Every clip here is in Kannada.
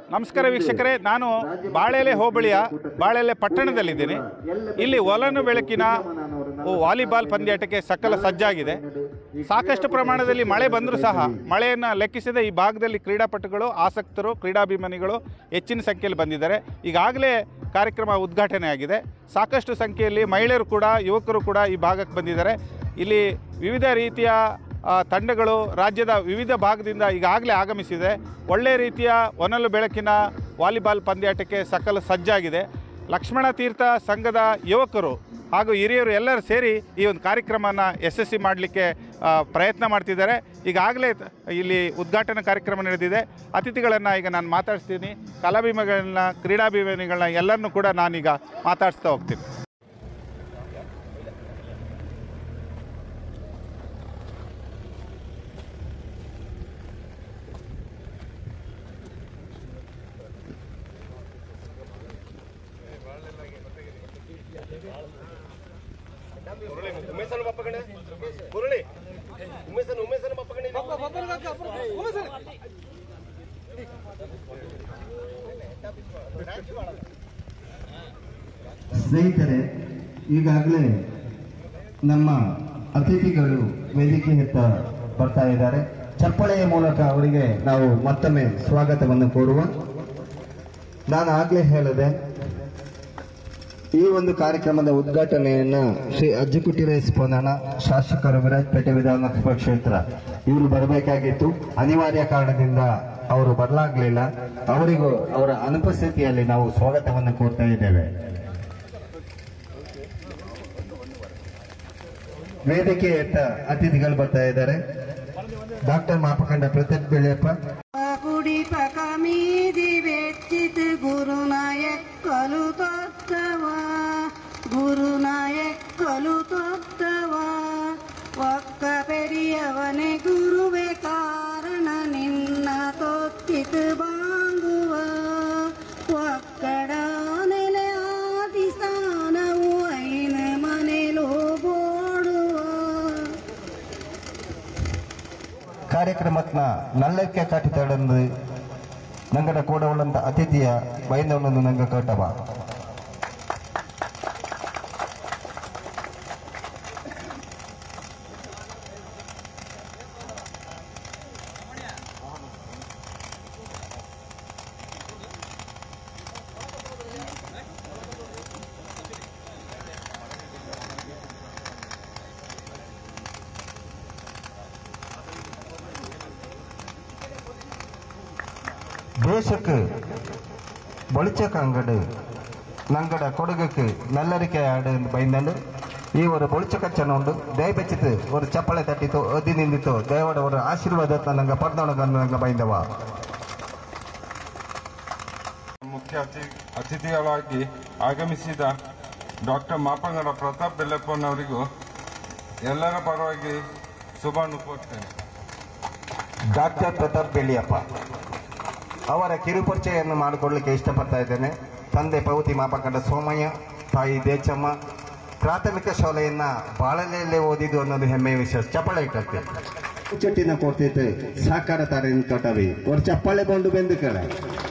ನಮಸ್ಕಾರ ವೀಕ್ಷಕರೇ ನಾನು ಬಾಳೆಲೆ ಹೋಬಳಿಯ ಬಾಳೆಲೆ ಪಟ್ಟಣದಲ್ಲಿದ್ದೀನಿ ಇಲ್ಲಿ ಒಲನು ಬೆಳಕಿನ ವಾಲಿಬಾಲ್ ಪಂದ್ಯಾಟಕ್ಕೆ ಸಕಲ ಸಜ್ಜಾಗಿದೆ ಸಾಕಷ್ಟು ಪ್ರಮಾಣದಲ್ಲಿ ಮಳೆ ಬಂದರೂ ಸಹ ಮಳೆಯನ್ನು ಲೆಕ್ಕಿಸದೆ ಈ ಭಾಗದಲ್ಲಿ ಕ್ರೀಡಾಪಟುಗಳು ಆಸಕ್ತರು ಕ್ರೀಡಾಭಿಮಾನಿಗಳು ಹೆಚ್ಚಿನ ಸಂಖ್ಯೆಯಲ್ಲಿ ಬಂದಿದ್ದಾರೆ ಈಗಾಗಲೇ ಕಾರ್ಯಕ್ರಮ ಉದ್ಘಾಟನೆ ಆಗಿದೆ ಸಾಕಷ್ಟು ಸಂಖ್ಯೆಯಲ್ಲಿ ಮಹಿಳೆಯರು ಕೂಡ ಯುವಕರು ಕೂಡ ಈ ಭಾಗಕ್ಕೆ ಬಂದಿದ್ದಾರೆ ಇಲ್ಲಿ ವಿವಿಧ ರೀತಿಯ ಆ, ತಂಡಗಳು ರಾಜ್ಯದ ವಿವಿಧ ಭಾಗದಿಂದ ಈಗಾಗಲೇ ಆಗಮಿಸಿದೆ ಒಳ್ಳೆಯ ರೀತಿಯ ಒನಲು ಬೆಳಕಿನ ವಾಲಿಬಾಲ್ ಪಂದ್ಯಾಟಕ್ಕೆ ಸಕಲ ಸಜ್ಜಾಗಿದೆ ಲಕ್ಷ್ಮಣ ತೀರ್ಥ ಸಂಘದ ಯುವಕರು ಹಾಗೂ ಹಿರಿಯರು ಎಲ್ಲರೂ ಸೇರಿ ಈ ಒಂದು ಕಾರ್ಯಕ್ರಮನ ಯಶಸ್ವಿ ಮಾಡಲಿಕ್ಕೆ ಪ್ರಯತ್ನ ಮಾಡ್ತಿದ್ದಾರೆ ಈಗಾಗಲೇ ತ- ಇಲ್ಲಿ ಉದ್ಘಾಟನಾ ಕಾರ್ಯಕ್ರಮ ನಡೆದಿದೆ ಅತಿಥಿಗಳನ್ನು ಈಗ ನಾನು ಮಾತಾಡಿಸ್ತೀನಿ ಕಲಾಭಿಮಾನಿಗಳನ್ನ ಕ್ರೀಡಾಭಿಮಾನಿಗಳನ್ನ ಎಲ್ಲರನ್ನೂ ಕೂಡ ನಾನೀಗ ಮಾತಾಡಿಸ್ತಾ ಹೋಗ್ತೀನಿ ಉಮೇಶನ ಬಪ್ಪಗಣೆ ಮುರಳಿ ಉಮೇಶನ ಉಮೇಶನ ಬಪ್ಪಗಣೆ ಸ್ನೇಹಿತರೆ ಈಗಾಗಲೇ ನಮ್ಮ ಅತಿಥಿಗಳು ವೇದಿಕೆ ಹತ್ತ ಬರ್ತಾ ಇದ್ದಾರೆ ಚಪ್ಪಳೆಯ ಮೂಲಕ ಅವರಿಗೆ ನಾವು ಮತ್ತೊಮ್ಮೆ ಸ್ವಾಗತವನ್ನು ಕೋರುವ ನಾನು ಆಗ್ಲೇ ಹೇಳಿದೆ ಈ ಒಂದು ಕಾರ್ಯಕ್ರಮದ ಉದ್ಘಾಟನೆಯನ್ನ ಶ್ರೀ ಅಜ್ಜಿಕುಟಿರೆ ಸ್ಪಂದನ ಶಾಸಕರು ವಿರಾಜಪೇಟೆ ವಿಧಾನಸಭಾ ಕ್ಷೇತ್ರ ಇವರು ಬರಬೇಕಾಗಿತ್ತು ಅನಿವಾರ್ಯ ಕಾರಣದಿಂದ ಅವರು ಬರಲಾಗ್ಲಿಲ್ಲ ಅವರಿಗೂ ಅವರ ಅನುಪಸ್ಥಿತಿಯಲ್ಲಿ ನಾವು ಸ್ವಾಗತವನ್ನು ಕೋರ್ತಾ ಇದ್ದೇವೆ ವೇದಿಕೆಯತ್ತ ಅತಿಥಿಗಳು ಬರ್ತಾ ಇದ್ದಾರೆ ಡಾಕ್ಟರ್ ಮಾಪಕಂಡ ಪ್ರತಾಪ್ ಬೆಳೆಯಪ್ಪ कुडी पकमीदी वेच्चित गुरुनायक कलु तोत्तवा ಗುರುನಾಯಕ್ ಕಲು ತೊತ್ತವ ಒಕ್ಕ ಪೆರಿಯವನೆ ಗುರುವೆ ಕಾರಣ ನಿನ್ನ ತೊತ್ತಿತು ಬಾಂಗುವ ಒಕ್ಕಡ ನೆಲೆ ಆದಿ ಸ್ಥಾನವು ಐನ ಮನೆಲೋ ಬೋಡುವ ಕಾರ್ಯಕ್ರಮತ್ನ ನಲ್ಲಕ್ಕೆ ಕಾಟಿತಾಡಂದು ನಂಗಡ ಕೂಡ ಉಳ್ಳಂತ ಅತಿಥಿಯ ಬೈಂದವನನ್ನು ನಂಗ ಕಟ್ಟವ ದೇಶಕ್ಕೆ ಬಳಿಚಕ ಅಂಗಡಿ ನಂಗಡ ಕೊಡುಗಕ್ಕೆ ನಲ್ಲರಿಕೆ ಆಡು ಬೈಂದಲು ಇವರು ಬೊಳಿಚಕಚ್ಚನ ಉಂಡು ದಯಬೆಚ್ಚಿತು ஒரு ಚಪ್ಪಳೆ ತಟ್ಟಿತು ಅದಿ ನಿಂದಿತು ದೇವಡ ಅವರ ಆಶೀರ್ವಾದ ನಂಗ ಪಡ್ದೊಣಗ ನಂಗ ಬೈಂದವ ಮುಖ್ಯ ಅತಿ- ಅತಿಥಿಗಳಾಗಿ ಆಗಮಿಸಿದ ಡಾಕ್ಟರ್ ಮಾಪಂಗಡ ಪ್ರತಾಪ್ ಬೆಲ್ಲಪ್ಪನವರಿಗೂ ಎಲ್ಲರ ಪರವಾಗಿ ಶುಭಾನು ಕೋರ್ತೇನೆ ಡಾಕ್ಟರ್ ಪ್ರತಾಪ್ ಬೆಳ್ಳಿಯಪ್ಪ ಅವರ ಕಿರುಪರಿಚಯನ್ನು ಮಾಡಿಕೊಳ್ಳಲಿಕ್ಕೆ ಇಷ್ಟಪಡ್ತಾ ಇದ್ದೇನೆ ತಂದೆ ಪೌತಿ ಮಾಪಕಂಡ ಸೋಮಯ್ಯ ತಾಯಿ ದೇಚಮ್ಮ ಪ್ರಾಥಮಿಕ ಶಾಲೆಯನ್ನ ಬಾಳಲೆಯಲ್ಲೇ ಓದಿದ್ದು ಅನ್ನೋದು ಹೆಮ್ಮೆಯ ವಿಷಯ ಚಪ್ಪಳೆ ಇಟ್ಟಕ್ಕೆ ಚಟ್ಟಿನ ಕೊಡ್ತಿತ್ತು ಸಾಕಾರ ತಾರೆ ಕಟ್ಟವಿ ಅವ್ರ ಚಪ್ಪಾಳೆ ಬಂದು ಬೆಂದು ಕಡೆ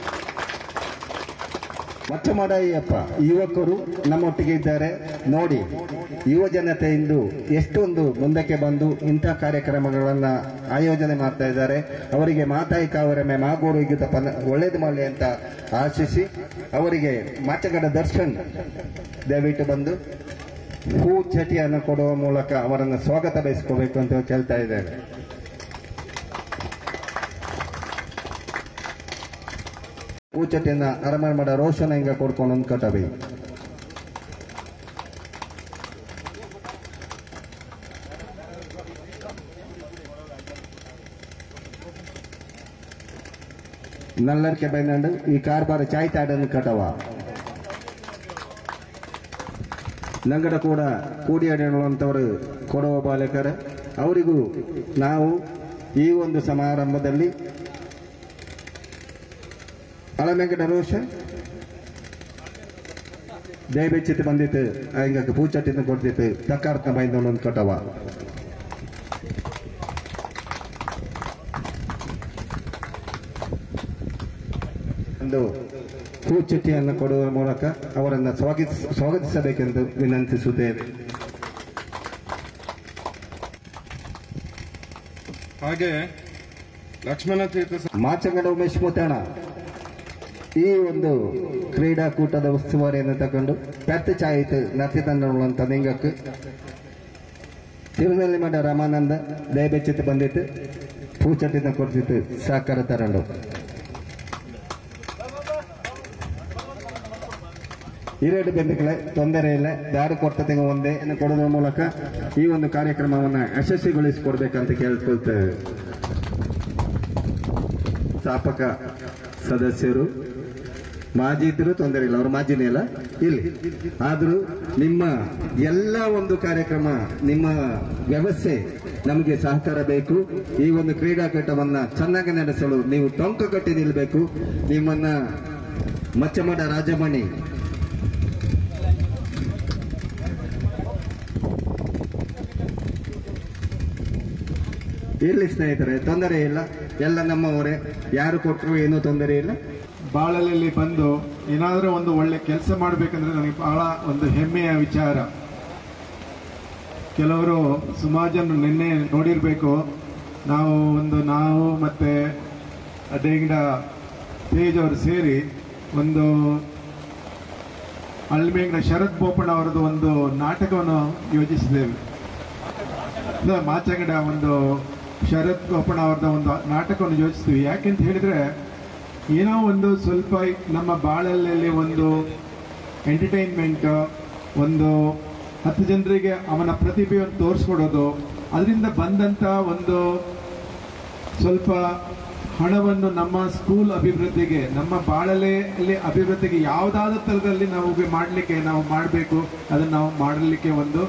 ಮಚ್ಚ ಮಾಡಯ್ಯಪ್ಪ ಯುವಕರು ನಮ್ಮೊಟ್ಟಿಗೆ ಇದ್ದಾರೆ ನೋಡಿ ಯುವ ಜನತೆ ಇಂದು ಎಷ್ಟೊಂದು ಮುಂದಕ್ಕೆ ಬಂದು ಇಂಥ ಕಾರ್ಯಕ್ರಮಗಳನ್ನ ಆಯೋಜನೆ ಮಾಡ್ತಾ ಇದ್ದಾರೆ ಅವರಿಗೆ ಮಾತಾಯಿ ಕಾವರಮೆ ಮಾಗೋರು ಗೀತ ಪನ ಒಳ್ಳೇದು ಮಾಡಲಿ ಅಂತ ಆಶಿಸಿ ಅವರಿಗೆ ಮಾಚಗಡ ದರ್ಶನ್ ದಯವಿಟ್ಟು ಬಂದು ಹೂ ಚಟಿಯನ್ನು ಕೊಡುವ ಮೂಲಕ ಅವರನ್ನು ಸ್ವಾಗತ ಬಯಸ್ಕೋಬೇಕು ಅಂತ ಕೇಳ್ತಾ ಇದ್ದೇನೆ ಹೂ ಚಟಿಯನ್ನ ಅರಮನೆ ಮಾಡ ರೋಷನ್ ಹಿಂಗ ಕೊಡ್ಕೊಂಡು ಒಂದು ಕಟ್ಟಬಿ ನಲ್ಲರ್ಕೆ ಬೈನಂಡು ಈ ಕಾರ್ಬಾರ ಚಾಯ್ ತಾಡನ್ನು ಕಟವ ನಂಗಡ ಕೂಡ ಕೂಡಿಯಾಡುವಂಥವರು ಕೊಡುವ ಬಾಲಕರ ಅವರಿಗೂ ನಾವು ಈ ಒಂದು ಸಮಾರಂಭದಲ್ಲಿ ಅಳಮೆಂಗಡ ರೋಷನ್ ದಯಬೆಚ್ಚಿತ್ತು ಬಂದಿತ್ತು ಹಿಂಗ ಪೂಚಟ್ಟಿನ ಕೊಡ್ತಿತ್ತು ತಕ್ಕಾರ್ತನ ಬೈಂದವನು ಒಂದು ಕಟವ ಒಂದು ಹೂಚುಟ್ಟಿಯನ್ನು ಕೊಡುವ ಮೂಲಕ ಅವರನ್ನು ಸ್ವಾಗತಿಸ ಸ್ವಾಗತಿಸಬೇಕೆಂದು ವಿನಂತಿಸುತ್ತೇವೆ ಹಾಗೆ ಲಕ್ಷ್ಮಣ ತೀರ್ಥ ಸ- ಮಾಚಂಗಡ ಉಮೇಶ್ ಮುತ್ತಣ ಈ ಒಂದು ಕ್ರೀಡಾಕೂಟದ ಉಸ್ತುವಾರಿಯನ್ನು ತಗೊಂಡು ಪೆತ್ತ ಚಾಯಿತು ನತ್ತಿ ತಂಡಗಳಂತ ನಿಂಗಕ್ಕೆ ತಿರುನೆಲ್ಲಿ ಮಠ ರಾಮಾನಂದ ದಯಬೆಚ್ಚಿತ್ತು ಬಂದಿತ್ತು ಪೂಚಟ್ಟಿನ ಕೊಡ್ತಿತ್ತು ಸಹಕಾರ ತರಂಡು ಹಿರೇಡು ಬೆಂದಿಗಳೇ ತೊಂದರೆ ಇಲ್ಲ ದಾರಿ ಕೊಡ್ತದೆ ಒಂದೇ ಇನ್ನು ಕೊಡೋದ್ರ ಮೂಲಕ ಈ ಒಂದು ಕಾರ್ಯಕ್ರಮವನ್ನು ಯಶಸ್ವಿಗೊಳಿಸಿಕೊಡ್ಬೇಕಂತ ಕೇಳ್ಕೊಳ್ತೇವೆ ಸ್ಥಾಪಕ ಸದಸ್ಯರು ಮಾಜಿ ಇದ್ರು ತೊಂದರೆ ಇಲ್ಲ ಅವ್ರ ಮಾಜಿನೇ ಇಲ್ಲ ಇಲ್ಲಿ ಆದ್ರೂ ನಿಮ್ಮ ಎಲ್ಲ ಒಂದು ಕಾರ್ಯಕ್ರಮ ನಿಮ್ಮ ವ್ಯವಸ್ಥೆ ನಮಗೆ ಸಹಕಾರ ಬೇಕು ಈ ಒಂದು ಕ್ರೀಡಾಕೂಟವನ್ನ ಚೆನ್ನಾಗಿ ನಡೆಸಲು ನೀವು ಟೊಂಕ ಕಟ್ಟಿ ನಿಲ್ಲಬೇಕು ನಿಮ್ಮನ್ನ ಮಚ್ಚಮಡ ರಾಜಮಣಿ ಇರ್ಲಿ ಸ್ನೇಹಿತರೆ ತೊಂದರೆ ಇಲ್ಲ ಎಲ್ಲ ನಮ್ಮವರೇ ಯಾರು ಕೊಟ್ಟರು ಏನೂ ತೊಂದರೆ ಇಲ್ಲ ಬಾಳಲಲ್ಲಿ ಬಂದು ಏನಾದರೂ ಒಂದು ಒಳ್ಳೆ ಕೆಲಸ ಮಾಡಬೇಕಂದ್ರೆ ನನಗೆ ಬಹಳ ಒಂದು ಹೆಮ್ಮೆಯ ವಿಚಾರ ಕೆಲವರು ಸುಮಾರು ಜನರು ನಿನ್ನೆ ನೋಡಿರಬೇಕು ನಾವು ಒಂದು ನಾವು ಮತ್ತೆ ಅದೇಗಿಡ ತೇಜ್ ಅವರು ಸೇರಿ ಒಂದು ಅಲ್ಮೇಂಗಡ ಶರತ್ ಬೋಪಣ್ಣ ಅವರದ್ದು ಒಂದು ನಾಟಕವನ್ನು ಯೋಜಿಸಿದ್ದೇವೆ ಇದು ಮಾಚಂಗಡ ಒಂದು ಶರತ್ ಬೋಪಣ್ಣ ಅವರದ ಒಂದು ನಾಟಕವನ್ನು ಯೋಚಿಸ್ತೀವಿ ಯಾಕೆಂತ ಹೇಳಿದ್ರೆ ಏನೋ ಒಂದು ಸ್ವಲ್ಪ ನಮ್ಮ ಬಾಳಲ್ಲಿ ಒಂದು ಎಂಟರ್ಟೈನ್ಮೆಂಟ್ ಒಂದು ಹತ್ತು ಜನರಿಗೆ ಅವನ ಪ್ರತಿಭೆಯನ್ನು ತೋರಿಸ್ಕೊಡೋದು ಅದರಿಂದ ಬಂದಂಥ ಒಂದು ಸ್ವಲ್ಪ ಹಣವನ್ನು ನಮ್ಮ ಸ್ಕೂಲ್ ಅಭಿವೃದ್ಧಿಗೆ ನಮ್ಮ ಬಾಳಲೆಯಲ್ಲಿ ಅಭಿವೃದ್ಧಿಗೆ ಯಾವುದಾದ ಥರದಲ್ಲಿ ನಾವು ಮಾಡಲಿಕ್ಕೆ ನಾವು ಮಾಡಬೇಕು ಅದನ್ನು ನಾವು ಮಾಡಲಿಕ್ಕೆ ಒಂದು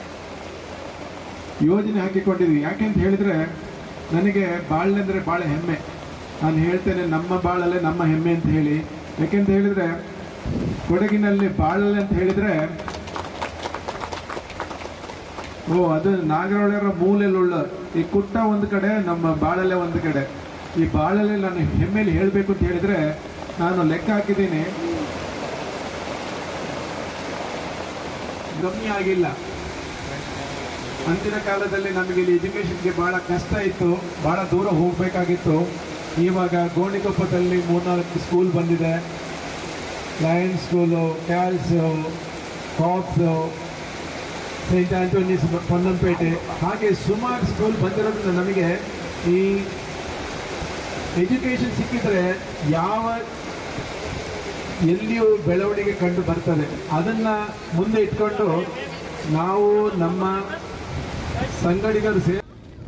ಯೋಜನೆ ಹಾಕಿಕೊಂಡಿದ್ವಿ ಯಾಕೆಂತ ಹೇಳಿದ್ರೆ ನನಗೆ ಬಾಳ್ನೆ ಅಂದರೆ ಭಾಳ ಹೆಮ್ಮೆ ನಾನು ಹೇಳ್ತೇನೆ ನಮ್ಮ ಬಾಳಲೆ ನಮ್ಮ ಹೆಮ್ಮೆ ಅಂತ ಹೇಳಿ ಯಾಕೆಂತ ಹೇಳಿದ್ರೆ ಕೊಡಗಿನಲ್ಲಿ ಬಾಳಲೆ ಅಂತ ಹೇಳಿದ್ರೆ ಓ ಅದು ನಾಗರಹೊಳೆಯವರ ಮೂಲೆಯಲ್ಳುಳ್ಳ ಈ ಕುಟ್ಟ ಒಂದು ಕಡೆ ನಮ್ಮ ಬಾಳಲೆ ಒಂದು ಕಡೆ ಈ ಬಾಳಲೆ ನಾನು ಹೆಮ್ಮೆಲಿ ಹೇಳಬೇಕು ಅಂತ ಹೇಳಿದ್ರೆ ನಾನು ಲೆಕ್ಕ ಹಾಕಿದ್ದೀನಿ ಕಮ್ಮಿ ಆಗಿಲ್ಲ ಅಂದಿನ ಕಾಲದಲ್ಲಿ ನಮಗೆ ಇಲ್ಲಿ ಎಜುಕೇಶನ್ಗೆ ಬಹಳ ಕಷ್ಟ ಇತ್ತು ಬಹಳ ದೂರ ಹೋಗಬೇಕಾಗಿತ್ತು ಇವಾಗ ಗೋಣಿಕೊಪ್ಪದಲ್ಲಿ ಮೂರ್ನಾಲ್ಕು ಸ್ಕೂಲ್ ಬಂದಿದೆ ಲಯನ್ಸ್ ಸ್ಕೂಲು ಕ್ಯಾಲ್ಸು ಕಾಪ್ಸು ಸೈಂಟ್ ಆಂಟೋನಿಸ್ ಪೊನ್ನಂಪೇಟೆ ಹಾಗೆ ಸುಮಾರು ಸ್ಕೂಲ್ ಬಂದಿರೋದ್ರಿಂದ ನಮಗೆ ಈ ಎಜುಕೇಶನ್ ಸಿಕ್ಕಿದ್ರೆ ಯಾವ ಎಲ್ಲಿಯೂ ಬೆಳವಣಿಗೆ ಕಂಡು ಬರ್ತದೆ ಅದನ್ನ ಮುಂದೆ ಇಟ್ಕೊಂಡು ನಾವು ನಮ್ಮ ಸಂಗಡಿಗರು ಸೇರಿ